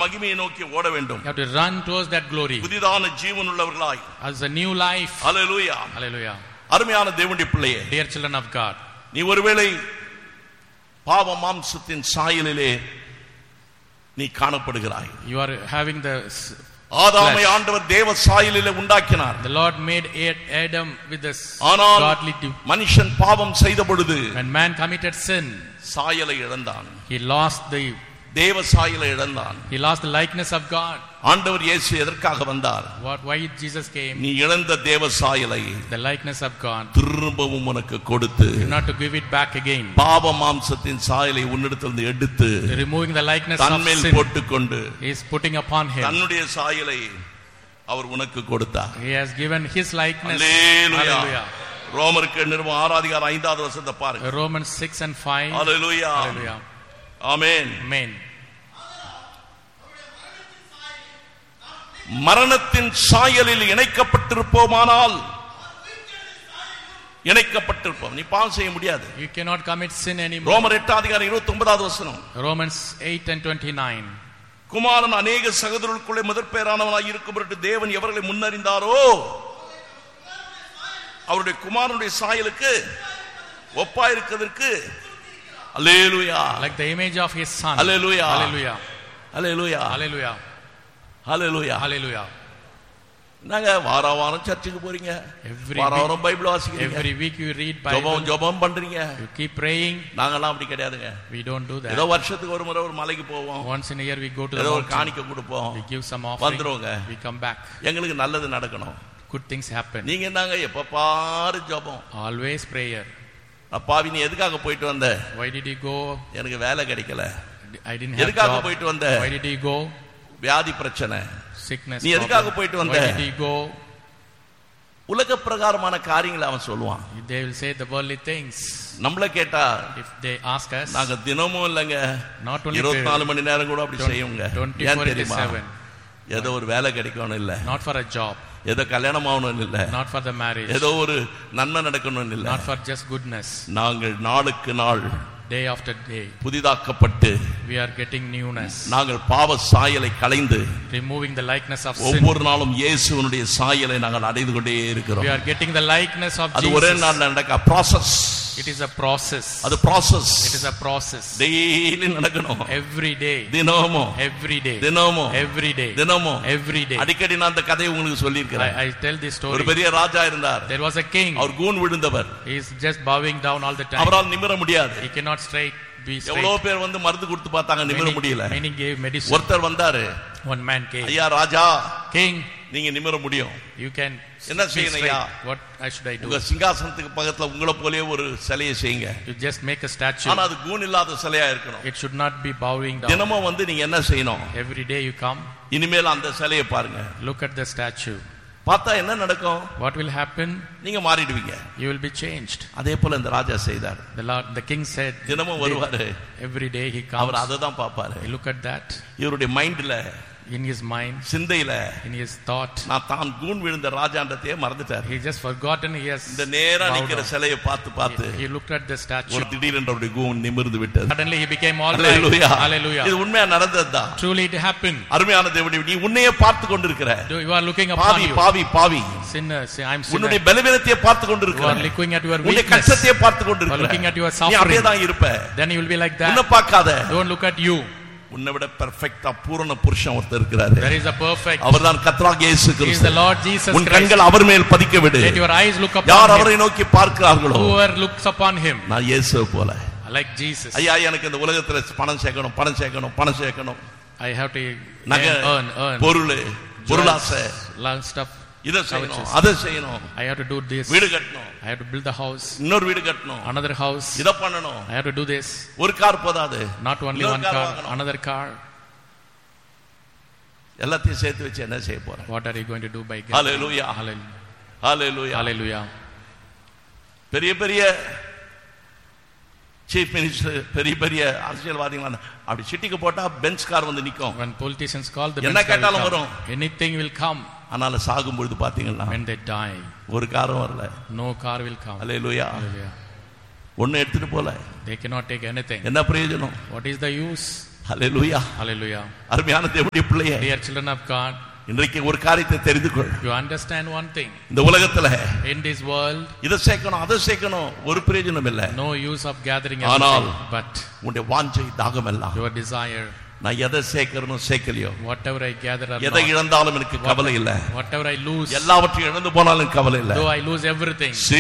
மகிமையை நோக்கி ஓட வேண்டும் You have to run towards that glory புதிதான ஜீவன் உள்ளவர்களாய் as a new life. Hallelujah Hallelujah. அருமையான தேவனுடைய பிள்ளையே Dear children of God, நீ ஒருவேளை பாவ மாம்சத்தின் சாயலிலே நீ காணப்படுகிறாய் you are having the ஆதாமை Flesh. ஆண்டவர் தேவ சாயலிலே உண்டாக்கினார் the Lord made Ad- Adam with this ஆனால் godly dew. மனுஷன் பாவம் செய்த பொழுது When man committed sin, சாயலை இழந்தான் he lost the தேவ சாயலை இழந்தான் he lost the likeness of God. ஆண்டவர் இயேசு எதற்காக வந்தார் What why Jesus came? நீ இழந்த தேவ சாயலை The likeness of God. திரும்பவும் உனக்கு கொடுத்து Not to give it back again. பாவ மாம்சத்தின் சாயலை உன்னிடத்திலிருந்து எடுத்து Removing the likeness of தன்மேல் sin. போட்டுக்கொண்டு He is putting upon him. தன்னுடைய சாயலை அவர் உனக்கு கொடுத்தார் He has given his likeness. Hallelujah. Hallelujah. ரோமருக்கு நிறுவம் ஆறாதிகாரம் ஐந்தாவது வருஷத்தை பாருங்க Romans 6 and 5. Hallelujah Hallelujah. Amen Amen. மரணத்தின் சாயலில் இணைக்கப்பட்டிருப்போமானால் இணைக்கப்பட்டிருப்போம் நீ பாவம் செய்ய முடியாது You cannot commit sin anymore. ரோமர் எட்டாம் அதிகாரம் இருபத்தி ஒன்பதாவது வசனம் Romans 8 and 29. குமாரன் அநேக சகோதரர்களுக்குள்ளே முதற் பேரானவனாய் இருக்கும் பொருட்டு தேவன் எவர்களை முன்னறிந்தாரோ அவருடைய குமாரனுடைய சாயலுக்கு ஒப்பா இருக்கிறதற்கு அல்லேலூயா Like the image of his son. Hallelujah. Hallelujah. Hallelujah Hallelujah. Hallelujah Hallelujah. நாங்க வார வாரம் சர்ச்சுக்கு போறீங்க Every வார week- வாரம் பைபிள் வாசிக்கிறீங்க Every week you read ஜெபம் Bible. ஜெபம் பண்றீங்க You keep praying. நாங்கெல்லாம் அப்படி கிடையாதுங்க We don't do ஏதோ that. வருஷத்துக்கு ஒரு முறை ஒரு மலைக்கு போவோம் Once in a year we go to the ஏதோ ஒரு mountain. காணிக்கை கொடுப்போம் We give some offering. வந்துருவோங்க We come back. எங்களுக்கு நல்லது நடக்கணும் Good things happen. நீங்க என்னங்க எப்ப பாரு ஜெபம் Always prayer. அப்பாவி நீ எதுக்காக போயிட்டு வந்த Why did he go? எனக்கு வேலை கிடைக்கல I didn't have எதுக்காக job. போயிட்டு வந்த Why did he go? வியாதி பிரச்சனை Sickness. நீ எதுக்காக problem. போயிட்டு வந்த? Why did he go? உலக பிரகாரமான காரியங்களை அவன் சொல்லுவான் They will say the worldly things. நம்மள கேட்டா If they ask us, நாங்க தினமும் இல்லைங்க not only இருபத்தி prayer, நாலு மணி நேரம் கூட அப்படி செய்யுங்க 24 ஏன் தெரியுமா 7. ஏதோ ஒரு வேலை கிடைக்கணும் இல்ல not for a job, ஏதோ கல்யாணம் ஆகணும் இல்ல not for the marriage, ஏதோ ஒரு நன்மை நடக்கணும் இல்ல not for just goodness. நாங்கள் நாளுக்கு நாள் Day after day, புதிதாக்கப்பட்டு we are getting newness, நாங்கள் பாவ சாயலை களைந்து removing the likeness of sin. ஒவ்வொரு நாளும் இயேசுவனுடைய சாயலை நாங்கள் அடைந்து கொண்டே இருக்கிறோம் We are getting the likeness of அது ஒரே Jesus. நாள் நடக்க process It is a process. அது process It is a process. Daily நடக்கணும் Every day, தினமும் every day, தினமும் every day, தினமும் every day. அடிக்கடி நான் அந்த கதையை உங்களுக்கு சொல்லியிருக்கிறேன் I, I tell this ஒரு story. பெரிய ராஜா இருந்தார் There was a king. Our Koon விழுந்தவர் He is just bowing down all the time. அவரால் நிமிர முடியாது He cannot straight be straight. எவ்வளவு பேர் வந்து மருந்து கொடுத்து பார்த்தாங்க நிமிர Many, முடியல many gave medicine. ஒருத்தர் வந்தாரு One man came. ஐயா ராஜா King, நீங்க நிமிர முடியும் you can என்ன be செய்யணும் straight. ஐயா? What I should I உங்க do? சிங்காசனத்துக்கு பக்கத்துல உங்களை போலயே ஒரு சிலையை செய்யுங்க You just make a statue. ஆனா அது கூன் இல்லாத சிலையா இருக்கணும் It should not be bowing down. தினமும் வந்து நீங்க என்ன செய்யணும் Every day you come, இனிமேல் அந்த சிலையை பாருங்க look at the statue. பார்த்தா என்ன நடக்கும் What will happen? நீங்க மாறிடுவீங்க You will be changed. அதே போல இந்த ராஜா செய்தார் The Lord, the king said, தினமும் வருவாரு every day he our comes. அதை தான் பார்ப்பாரு He look at that இவருடைய மைண்ட்ல in his mind, சிந்தையில in his thought. நான் தான் கூன் விழுந்த ராஜான்றதையே மறந்துட்டார் He just forgotten he has இந்த நேரா bowed நிக்கிற down. சிலையை பார்த்து பார்த்து He, he looked at the statue. ஒரு திடீரென்று அவருடைய கூன் நிமிர்ந்து விட்டது Suddenly he became all Hallelujah. right. Hallelujah. இது உண்மையா நடந்ததுதான் Truly it happened. அருமையான தேவடி நீ உன்னையே பார்த்து கொண்டிருக்கிற You you are looking upon பாவி you. பாவி பாவி Sinner, say, I'm sinner. உன்னுடைய பலவீனத்தையே பார்த்து You கொண்டிருக்கிற are looking at your உன்னுடைய weakness. கஷ்டத்தையே பார்த்து You are looking at your கொண்டிருக்கிற நீ அப்படியே suffering. தான் இருப்ப Then you will be like உன்னை that. பார்க்காத Don't look at you. உன்னை விட பெர்ஃபெக்ட்டா பூரண புருஷன் ஒருத்தர் இருக்கிறாரு There is a perfect. அவர்தான் கத்ராக இயேசு He is the Kristu Lord Jesus உன் Christ. கண்கள் அவர் மேல் பதிக்க விடு Let your eyes look யார் upon அவரை him. நோக்கி பார்க்கிறார்களோ Whoever looks upon him, நான் இயேசுவை போல like Jesus. ஐயா எனக்கு இந்த உலகத்துல பணம் சேர்க்கணும் பணம் சேர்க்கணும் பணம் சேர்க்கணும் I have to நகை earn, earn, earn. பொருள் பொருளாசை Long stuff. இதை செய்யணும் Covetous. அதை செய்யணும் I have to do this. வீடு கட்டணும் I have to build the house. இன்னொரு வீடு கட்டணும் Another house. இதை பண்ணணும் I have to do this. ஒரு கார் போதாது Not only இன்னொரு one car car, வாங்கணும். another car. எல்லாத்தையும் சேர்த்து வச்சு என்ன செய்ய போறேன் What are you going to do by God? Hallelujah. Hallelujah. Hallelujah Hallelujah. பெரிய பெரிய சீஃப் மினிஸ்டர் பெரிய பெரிய அரசியல்வாதிகள் அப்படி சிட்டிக்கு போட்டா பெஞ்ச் கார் வந்து நிக்கும் When politicians call the என்ன Benz car will கேட்டாலும் come. வரும். Anything will come ஆனால சாகும் பொழுது பாத்தீங்கன்னா when they die. ஒரு காரும் வரல No car will come. Hallelujah Hallelujah. ஒண்ணு எடுத்துட்டு போல They cannot take anything. என்ன பிரயோஜனம் What is the use? Hallelujah Hallelujah. அருமையான தேவனுடைய பிள்ளையே Dear children of God, இன்றைக்கு ஒரு காரியத்தை தெரிந்து கொள் you understand one thing. இந்த உலகத்துல In this world, இதை சேர்க்கணும் அதை சேர்க்கணும் ஒரு பிரயோஜனம் இல்ல no use of gathering ஆனால் everything, but உன்னுடைய வாஞ்சை தாகம் எல்லாம் your desire, நான் எதை சேர்க்கறனோ சேர்க்கலையோ whatever I gather or எதை not, இழந்தாலும் எனக்கு கவலை இல்ல whatever I lose, எல்லாவற்றையும் இழந்து போனாலும் கவலை இல்ல though I lose everything,